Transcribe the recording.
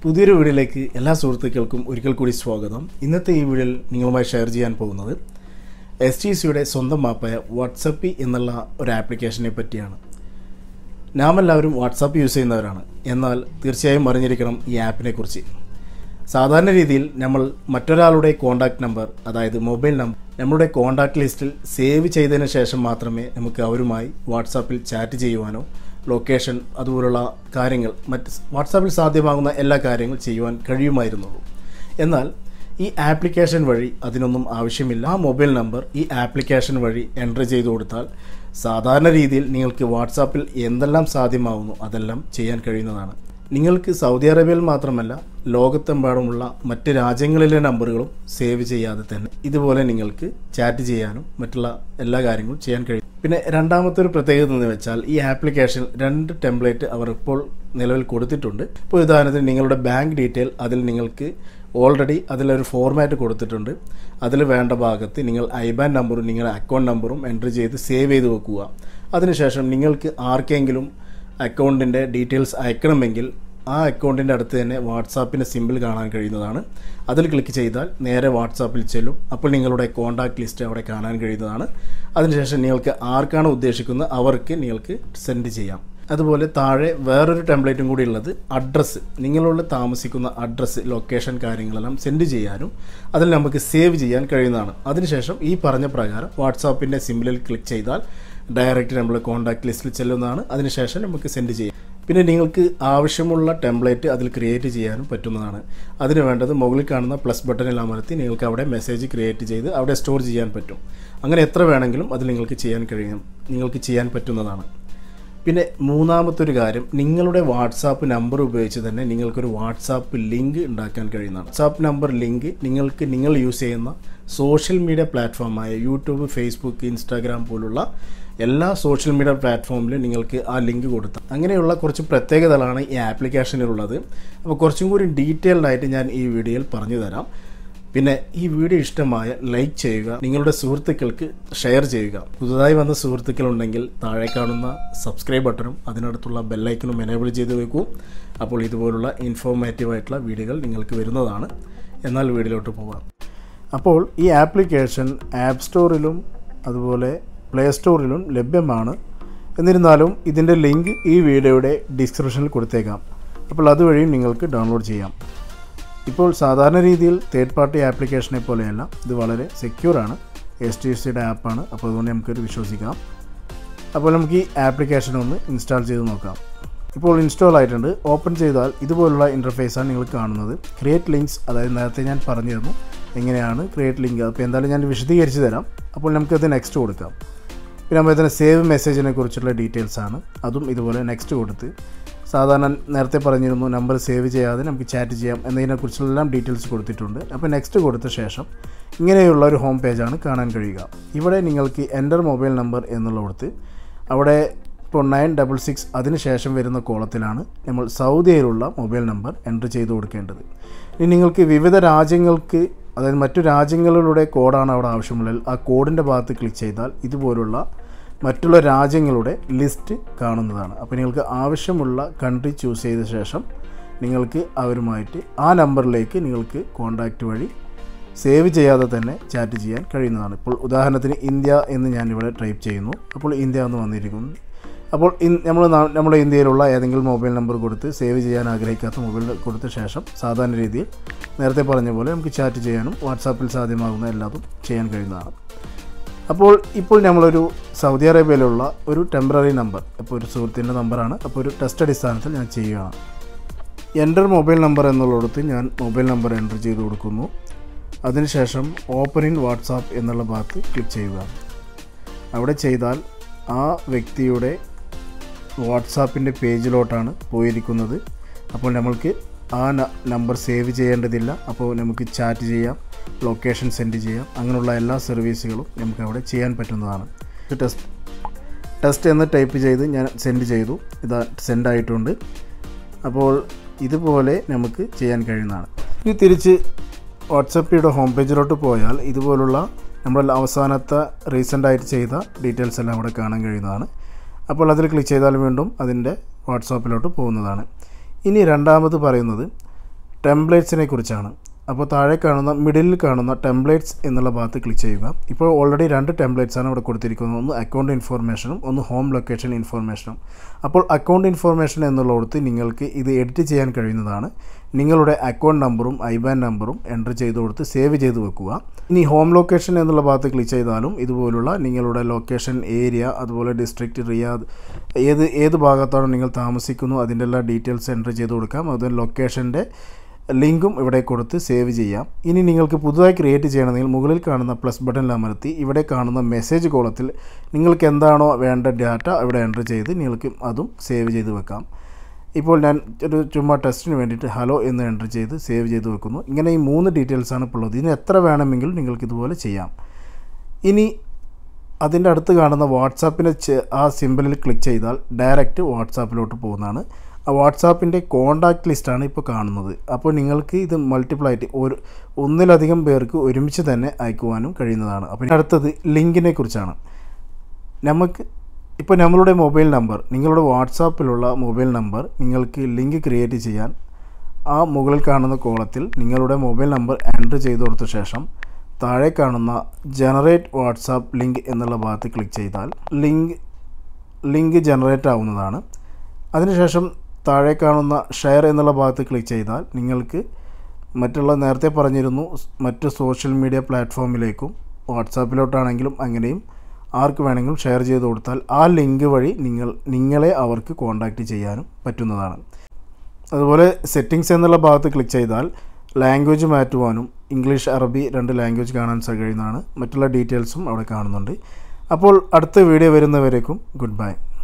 പുതിയൊരു വീഡിയോയിലേക്ക് എല്ലാ സുഹൃത്തുക്കൾക്കും ഒരിക്കൽ കൂടി സ്വാഗതം ഇന്നത്തെ ഈ വീഡിയോയിൽ നിങ്ങളുമായി ഷെയർ ചെയ്യാൻ പോകുന്നത് എസ് ടി സിയുടെ സ്വന്തം മാപ്പായ വാട്സപ്പി എന്നുള്ള ഒരു ആപ്ലിക്കേഷനെ പറ്റിയാണ് നാം എല്ലാവരും വാട്സാപ്പ് യൂസ് ചെയ്യുന്നവരാണ് എന്നാൽ തീർച്ചയായും അറിഞ്ഞിരിക്കണം ഈ ആപ്പിനെ കുറിച്ച് സാധാരണ രീതിയിൽ നമ്മൾ മറ്റൊരാളുടെ കോൺടാക്റ്റ് നമ്പർ അതായത് മൊബൈൽ നമ്പർ നമ്മുടെ കോൺടാക്റ്റ് ലിസ്റ്റിൽ സേവ് ചെയ്തതിന് ശേഷം മാത്രമേ നമുക്ക് അവരുമായി വാട്സാപ്പിൽ ചാറ്റ് ചെയ്യുവാനോ ലൊക്കേഷൻ അതുപോലുള്ള കാര്യങ്ങൾ മറ്റ് വാട്സാപ്പിൽ സാധ്യമാകുന്ന എല്ലാ കാര്യങ്ങളും ചെയ്യുവാൻ കഴിയുമായിരുന്നുള്ളൂ എന്നാൽ ഈ ആപ്ലിക്കേഷൻ വഴി അതിനൊന്നും ആവശ്യമില്ല ആ മൊബൈൽ നമ്പർ ഈ ആപ്ലിക്കേഷൻ വഴി എൻ്റർ ചെയ്തു കൊടുത്താൽ സാധാരണ രീതിയിൽ നിങ്ങൾക്ക് വാട്സാപ്പിൽ എന്തെല്ലാം സാധ്യമാവുന്നു അതെല്ലാം ചെയ്യാൻ കഴിയുന്നതാണ് നിങ്ങൾക്ക് സൗദി അറേബ്യയിൽ മാത്രമല്ല ലോകത്തെമ്പാടുമുള്ള മറ്റ് രാജ്യങ്ങളിലെ നമ്പറുകളും സേവ് ചെയ്യാതെ തന്നെ ഇതുപോലെ നിങ്ങൾക്ക് ചാറ്റ് ചെയ്യാനും മറ്റുള്ള എല്ലാ കാര്യങ്ങളും ചെയ്യാൻ കഴിയും പിന്നെ രണ്ടാമത്തെ ഒരു പ്രത്യേകത എന്ന് വെച്ചാൽ ഈ ആപ്ലിക്കേഷനിൽ രണ്ട് ടെംപ്ലേറ്റ് അവർ ഇപ്പോൾ നിലവിൽ കൊടുത്തിട്ടുണ്ട് ഇപ്പോൾ ഉദാഹരണത്തിന് നിങ്ങളുടെ ബാങ്ക് ഡീറ്റെയിൽ അതിൽ നിങ്ങൾക്ക് ഓൾറെഡി അതിലൊരു ഫോർമാറ്റ് കൊടുത്തിട്ടുണ്ട് അതിൽ വേണ്ട ഭാഗത്ത് നിങ്ങൾ ഐബാൻ നമ്പറും നിങ്ങളുടെ അക്കൗണ്ട് നമ്പറും എൻ്റർ ചെയ്ത് സേവ് ചെയ്ത് വെക്കുക അതിനുശേഷം നിങ്ങൾക്ക് ആർക്കെങ്കിലും അക്കൗണ്ടിൻ്റെ ഡീറ്റെയിൽസ് അയക്കണമെങ്കിൽ ആ അക്കൗണ്ടിൻ്റെ അടുത്ത് തന്നെ വാട്സാപ്പിൻ്റെ സിമ്പിൾ കാണാൻ കഴിയുന്നതാണ് അതിൽ ക്ലിക്ക് ചെയ്താൽ നേരെ വാട്സാപ്പിൽ ചെല്ലും അപ്പോൾ നിങ്ങളുടെ കോൺടാക്ട് ലിസ്റ്റ് അവിടെ കാണാൻ കഴിയുന്നതാണ് അതിനുശേഷം നിങ്ങൾക്ക് ആർക്കാണ് ഉദ്ദേശിക്കുന്നത് അവർക്ക് നിങ്ങൾക്ക് സെൻഡ് ചെയ്യാം അതുപോലെ താഴെ വേറൊരു ടെംപ്ലേറ്റും കൂടി ഉള്ളത് അഡ്രസ്സ് നിങ്ങളോട് താമസിക്കുന്ന അഡ്രസ്സ് ലൊക്കേഷൻ കാര്യങ്ങളെല്ലാം സെൻഡ് ചെയ്യാനും അതിൽ നമുക്ക് സേവ് ചെയ്യാൻ കഴിയുന്നതാണ് അതിനുശേഷം ഈ പറഞ്ഞ പ്രകാരം വാട്സാപ്പിൻ്റെ സിമ്പിളിൽ ക്ലിക്ക് ചെയ്താൽ ഡയറക്റ്റ് നമ്മൾ കോൺടാക്ട് ലിസ്റ്റിൽ ചെല്ലുന്നതാണ് അതിനുശേഷം നമുക്ക് സെൻഡ് ചെയ്യാം പിന്നെ നിങ്ങൾക്ക് ആവശ്യമുള്ള ടെംപ്ലേറ്റ് അതിൽ ക്രിയേറ്റ് ചെയ്യാനും പറ്റുന്നതാണ് അതിന് വേണ്ടത് മുകളിൽ കാണുന്ന പ്ലസ് ബട്ടണിൽ അമർത്തി നിങ്ങൾക്ക് അവിടെ മെസ്സേജ് ക്രിയേറ്റ് ചെയ്ത് അവിടെ സ്റ്റോർ ചെയ്യാൻ പറ്റും അങ്ങനെ എത്ര വേണമെങ്കിലും അതിൽ നിങ്ങൾക്ക് ചെയ്യാൻ കഴിയും നിങ്ങൾക്ക് ചെയ്യാൻ പറ്റുന്നതാണ് പിന്നെ മൂന്നാമത്തെ ഒരു കാര്യം നിങ്ങളുടെ വാട്സാപ്പ് നമ്പർ ഉപയോഗിച്ച് തന്നെ നിങ്ങൾക്കൊരു വാട്സാപ്പ് ലിങ്ക് ഉണ്ടാക്കാൻ കഴിയുന്നതാണ് വാട്സാപ്പ് നമ്പർ ലിങ്ക് നിങ്ങൾക്ക് നിങ്ങൾ യൂസ് ചെയ്യുന്ന സോഷ്യൽ മീഡിയ പ്ലാറ്റ്ഫോമായ യൂട്യൂബ് ഫേസ്ബുക്ക് ഇൻസ്റ്റാഗ്രാം പോലുള്ള എല്ലാ സോഷ്യൽ മീഡിയ പ്ലാറ്റ്ഫോമിലും നിങ്ങൾക്ക് ആ ലിങ്ക് കൊടുത്താൽ അങ്ങനെയുള്ള കുറച്ച് പ്രത്യേകതകളാണ് ഈ ആപ്ലിക്കേഷനിലുള്ളത് അപ്പോൾ കുറച്ചും കൂടി ഡീറ്റെയിൽഡ് ആയിട്ട് ഞാൻ ഈ വീഡിയോയിൽ പറഞ്ഞു തരാം പിന്നെ ഈ വീഡിയോ ഇഷ്ടമായ ലൈക്ക് ചെയ്യുക നിങ്ങളുടെ സുഹൃത്തുക്കൾക്ക് ഷെയർ ചെയ്യുക പുതുതായി വന്ന സുഹൃത്തുക്കളുണ്ടെങ്കിൽ താഴെ കാണുന്ന സബ്സ്ക്രൈബ് ബട്ടണും അതിനടുത്തുള്ള ബെല്ലൈക്കണും എനേബിൾ ചെയ്ത് വെക്കൂ അപ്പോൾ ഇതുപോലുള്ള ഇൻഫോർമേറ്റീവ് ആയിട്ടുള്ള വീഡിയോകൾ നിങ്ങൾക്ക് വരുന്നതാണ് എന്നാൽ വീഡിയോയിലോട്ട് പോകാം അപ്പോൾ ഈ ആപ്ലിക്കേഷൻ ആപ്പ് സ്റ്റോറിലും അതുപോലെ പ്ലേ സ്റ്റോറിലും ലഭ്യമാണ് എന്നിരുന്നാലും ഇതിൻ്റെ ലിങ്ക് ഈ വീഡിയോയുടെ ഡിസ്ക്രിപ്ഷനിൽ കൊടുത്തേക്കാം അപ്പോൾ അതുവഴിയും നിങ്ങൾക്ക് ഡൗൺലോഡ് ചെയ്യാം ഇപ്പോൾ സാധാരണ രീതിയിൽ തേർഡ് പാർട്ടി ആപ്ലിക്കേഷനെ പോലെയല്ല ഇത് വളരെ സെക്യൂറാണ് എസ് ടി എസ് സിയുടെ ആപ്പാണ് അപ്പോൾ അതുകൊണ്ട് നമുക്കൊരു വിശ്വസിക്കാം അപ്പോൾ നമുക്ക് ഈ ആപ്ലിക്കേഷൻ ഒന്ന് ഇൻസ്റ്റാൾ ചെയ്ത് നോക്കാം ഇപ്പോൾ ഇൻസ്റ്റാൾ ആയിട്ടുണ്ട് ഓപ്പൺ ചെയ്താൽ ഇതുപോലുള്ള ഇൻ്റർഫേസാണ് നിങ്ങൾ കാണുന്നത് ക്രിയേറ്റ് ലിങ്ക്സ് അതായത് നേരത്തെ ഞാൻ പറഞ്ഞു തന്നു എങ്ങനെയാണ് ക്രിയേറ്റ് ലിങ്ക് അപ്പോൾ എന്തായാലും ഞാൻ വിശദീകരിച്ച് തരാം അപ്പോൾ നമുക്കത് നെക്സ്റ്റ് കൊടുക്കാം പിന്നെ നമ്മൾ ഇതിന് സേവ് മെസ്സേജിനെ കുറിച്ചുള്ള ഡീറ്റെയിൽസ് ആണ് അതും ഇതുപോലെ നെക്സ്റ്റ് കൊടുത്ത് സാധാരണ നേരത്തെ പറഞ്ഞിരുന്നു നമ്പർ സേവ് ചെയ്യാതെ നമുക്ക് ചാറ്റ് ചെയ്യാം എന്നതിനെക്കുറിച്ചെല്ലാം ഡീറ്റെയിൽസ് കൊടുത്തിട്ടുണ്ട് അപ്പോൾ നെക്സ്റ്റ് കൊടുത്ത ശേഷം ഇങ്ങനെയുള്ള ഒരു ഹോം പേജാണ് കാണാൻ കഴിയുക ഇവിടെ നിങ്ങൾക്ക് എൻ്റർ മൊബൈൽ നമ്പർ എന്നുള്ള കൊടുത്ത് അവിടെ ഇപ്പോൾ നയൻ ഡബിൾ സിക്സ് അതിന് ശേഷം വരുന്ന കോളത്തിലാണ് നമ്മൾ സൗദിയിലുള്ള മൊബൈൽ നമ്പർ എൻ്റർ ചെയ്ത് കൊടുക്കേണ്ടത് ഇനി നിങ്ങൾക്ക് വിവിധ രാജ്യങ്ങൾക്ക് അതായത് മറ്റു രാജ്യങ്ങളിലൂടെ കോഡാണ് അവിടെ ആവശ്യമുള്ളത് ആ കോഡിൻ്റെ ഭാഗത്ത് ക്ലിക്ക് ചെയ്താൽ ഇതുപോലുള്ള മറ്റുള്ള രാജ്യങ്ങളുടെ ലിസ്റ്റ് കാണുന്നതാണ് അപ്പോൾ നിങ്ങൾക്ക് ആവശ്യമുള്ള കൺട്രി ചൂസ് ചെയ്ത ശേഷം നിങ്ങൾക്ക് അവരുമായിട്ട് ആ നമ്പറിലേക്ക് നിങ്ങൾക്ക് കോൺടാക്റ്റ് വഴി സേവ് ചെയ്യാതെ തന്നെ ചാറ്റ് ചെയ്യാൻ കഴിയുന്നതാണ് ഇപ്പോൾ ഉദാഹരണത്തിന് ഇന്ത്യ എന്ന് ഞാൻ ഇവിടെ ടൈപ്പ് ചെയ്യുന്നു അപ്പോൾ ഇന്ത്യ എന്ന് വന്നിരിക്കുന്നു അപ്പോൾ നമ്മൾ നമ്മുടെ ഇന്ത്യയിലുള്ള ഏതെങ്കിലും മൊബൈൽ നമ്പർ കൊടുത്ത് സേവ് ചെയ്യാൻ ആഗ്രഹിക്കാത്ത മൊബൈൽ കൊടുത്ത ശേഷം സാധാരണ രീതിയിൽ നേരത്തെ പറഞ്ഞ പോലെ നമുക്ക് ചാറ്റ് ചെയ്യാനും വാട്സാപ്പിൽ സാധ്യമാകുന്ന എല്ലാതും ചെയ്യാൻ കഴിയുന്നതാണ് അപ്പോൾ ഇപ്പോൾ നമ്മളൊരു സൗദി അറേബ്യയിലുള്ള ഒരു ടെമ്പററി നമ്പർ അപ്പോൾ ഒരു സുഹൃത്തിൻ്റെ നമ്പറാണ് അപ്പോൾ ഒരു ടെസ്റ്റ് അടിസ്ഥാനത്തിൽ ഞാൻ ചെയ്യുകയാണ് എൻ്റർ മൊബൈൽ നമ്പർ എന്നുള്ളിടത്ത് ഞാൻ മൊബൈൽ നമ്പർ എൻ്റർ ചെയ്ത് കൊടുക്കുന്നു അതിനുശേഷം ഓപ്പൺ ഇൻ വാട്സാപ്പ് എന്നുള്ള ഭാഗത്ത് ക്ലിക്ക് ചെയ്യുക അവിടെ ചെയ്താൽ ആ വ്യക്തിയുടെ വാട്സാപ്പിൻ്റെ പേജിലോട്ടാണ് പോയിരിക്കുന്നത് അപ്പോൾ നമ്മൾക്ക് ആ നമ്പർ സേവ് ചെയ്യേണ്ടതില്ല അപ്പോൾ നമുക്ക് ചാറ്റ് ചെയ്യാം ലൊക്കേഷൻ സെൻഡ് ചെയ്യാം അങ്ങനെയുള്ള എല്ലാ സർവീസുകളും നമുക്ക് അവിടെ ചെയ്യാൻ പറ്റുന്നതാണ് ടെസ്റ്റ് ടെസ്റ്റ് എന്ന് ടൈപ്പ് ചെയ്ത് ഞാൻ സെൻഡ് ചെയ്തു ഇതാ സെൻഡ് ആയിട്ടുണ്ട് അപ്പോൾ ഇതുപോലെ നമുക്ക് ചെയ്യാൻ കഴിയുന്നതാണ് ഇനി തിരിച്ച് വാട്സപ്പിയുടെ ഹോം പേജിലോട്ട് പോയാൽ ഇതുപോലുള്ള നമ്മൾ അവസാനത്തെ റീസെൻ്റായിട്ട് ചെയ്ത ഡീറ്റെയിൽസ് എല്ലാം അവിടെ കാണാൻ കഴിയുന്നതാണ് അപ്പോൾ അതിൽ ക്ലിക്ക് ചെയ്താൽ വീണ്ടും അതിൻ്റെ വാട്സാപ്പിലോട്ട് പോകുന്നതാണ് ഇനി രണ്ടാമത് പറയുന്നത് ടെംപ്ലേറ്റ്സിനെ കുറിച്ചാണ് അപ്പോൾ താഴെ കാണുന്ന മിഡിലിൽ കാണുന്ന ടെംപ്ലേറ്റ്സ് എന്നുള്ള ഭാഗത്ത് ക്ലിക്ക് ചെയ്യുക ഇപ്പോൾ ഓൾറെഡി രണ്ട് ടെംപ്ലേറ്റ്സ് ആണ് ഇവിടെ കൊടുത്തിരിക്കുന്നത് ഒന്ന് അക്കൗണ്ട് ഇൻഫോർമേഷനും ഒന്ന് ഹോം ലൊക്കേഷൻ ഇൻഫോർമേഷനും അപ്പോൾ അക്കൗണ്ട് ഇൻഫോർമേഷൻ എന്നുള്ളിടത്ത് നിങ്ങൾക്ക് ഇത് എഡിറ്റ് ചെയ്യാൻ കഴിയുന്നതാണ് നിങ്ങളുടെ അക്കൗണ്ട് നമ്പറും ഐബാൻ നമ്പറും എൻ്റർ ചെയ്ത് കൊടുത്ത് സേവ് ചെയ്ത് വെക്കുക ഇനി ഹോം ലൊക്കേഷൻ എന്നുള്ള ഭാഗത്ത് ക്ലിക്ക് ചെയ്താലും ഇതുപോലുള്ള നിങ്ങളുടെ ലൊക്കേഷൻ ഏരിയ അതുപോലെ ഡിസ്ട്രിക്റ്റ് റിയാദ് ഏത് ഏത് ഭാഗത്താണ് നിങ്ങൾ താമസിക്കുന്നു അതിൻ്റെ എല്ലാ ഡീറ്റെയിൽസ് എൻ്റർ ചെയ്ത് കൊടുക്കാം അതുപോലെ ലൊക്കേഷൻ്റെ ലിങ്കും ഇവിടെ കൊടുത്ത് സേവ് ചെയ്യാം ഇനി നിങ്ങൾക്ക് പുതുതായി ക്രിയേറ്റ് ചെയ്യണമെങ്കിൽ മുകളിൽ കാണുന്ന പ്ലസ് ബട്ടണിൽ അമർത്തി ഇവിടെ കാണുന്ന മെസ്സേജ് കോളത്തിൽ നിങ്ങൾക്ക് എന്താണോ വേണ്ട ഡാറ്റ ഇവിടെ എൻ്റർ ചെയ്ത് നിങ്ങൾക്ക് അതും സേവ് ചെയ്ത് വെക്കാം ഇപ്പോൾ ഞാൻ ഒരു ചുമ്മാ ടെസ്റ്റിന് വേണ്ടിയിട്ട് ഹലോ എന്ന് എൻ്റർ ചെയ്ത് സേവ് ചെയ്ത് വെക്കുന്നു ഇങ്ങനെ ഈ മൂന്ന് ഡീറ്റെയിൽസാണ് ഇപ്പോൾ ഉള്ളത് ഇതിന് എത്ര വേണമെങ്കിലും നിങ്ങൾക്ക് ഇതുപോലെ ചെയ്യാം ഇനി അതിൻ്റെ അടുത്ത് കാണുന്ന വാട്സാപ്പിനെ ആ സിമ്പിളിൽ ക്ലിക്ക് ചെയ്താൽ ഡയറക്റ്റ് വാട്സാപ്പിലോട്ട് പോകുന്നതാണ് ആ വാട്സാപ്പിൻ്റെ കോണ്ടാക്ട് ലിസ്റ്റാണ് ഇപ്പോൾ കാണുന്നത് അപ്പോൾ നിങ്ങൾക്ക് ഇത് മൾട്ടിപ്ലൈ ആയിട്ട് ഒരു ഒന്നിലധികം പേർക്ക് ഒരുമിച്ച് തന്നെ അയക്കുവാനും കഴിയുന്നതാണ് അപ്പോൾ അടുത്തത് ലിങ്കിനെ കുറിച്ചാണ് നമുക്ക് ഇപ്പോൾ നമ്മളുടെ മൊബൈൽ നമ്പർ നിങ്ങളുടെ വാട്സാപ്പിലുള്ള മൊബൈൽ നമ്പർ നിങ്ങൾക്ക് ലിങ്ക് ക്രിയേറ്റ് ചെയ്യാൻ ആ മുകളിൽ കാണുന്ന കോളത്തിൽ നിങ്ങളുടെ മൊബൈൽ നമ്പർ എൻ്റർ ചെയ്ത് കൊടുത്ത ശേഷം താഴെ കാണുന്ന ജനറേറ്റ് വാട്സാപ്പ് ലിങ്ക് എന്നുള്ള ഭാഗത്ത് ക്ലിക്ക് ചെയ്താൽ ലിങ്ക് ലിങ്ക് ജനറേറ്റ് ആവുന്നതാണ് അതിനുശേഷം താഴെ കാണുന്ന ഷെയർ എന്നുള്ള ഭാഗത്ത് ക്ലിക്ക് ചെയ്താൽ നിങ്ങൾക്ക് മറ്റുള്ള നേരത്തെ പറഞ്ഞിരുന്നു മറ്റ് സോഷ്യൽ മീഡിയ പ്ലാറ്റ്ഫോമിലേക്കും വാട്സാപ്പിലോട്ടാണെങ്കിലും അങ്ങനെയും ആർക്ക് വേണമെങ്കിലും ഷെയർ ചെയ്ത് കൊടുത്താൽ ആ ലിങ്ക് വഴി നിങ്ങൾ നിങ്ങളെ അവർക്ക് കോൺടാക്റ്റ് ചെയ്യാനും പറ്റുന്നതാണ് അതുപോലെ സെറ്റിങ്സ് എന്നുള്ള ഭാഗത്ത് ക്ലിക്ക് ചെയ്താൽ ലാംഗ്വേജ് മാറ്റുവാനും ഇംഗ്ലീഷ് അറബി രണ്ട് ലാംഗ്വേജ് കാണാൻ കഴിയുന്നതാണ് മറ്റുള്ള ഡീറ്റെയിൽസും അവിടെ കാണുന്നുണ്ട് അപ്പോൾ അടുത്ത വീഡിയോ വരുന്നവരേക്കും ഗുഡ് ബൈ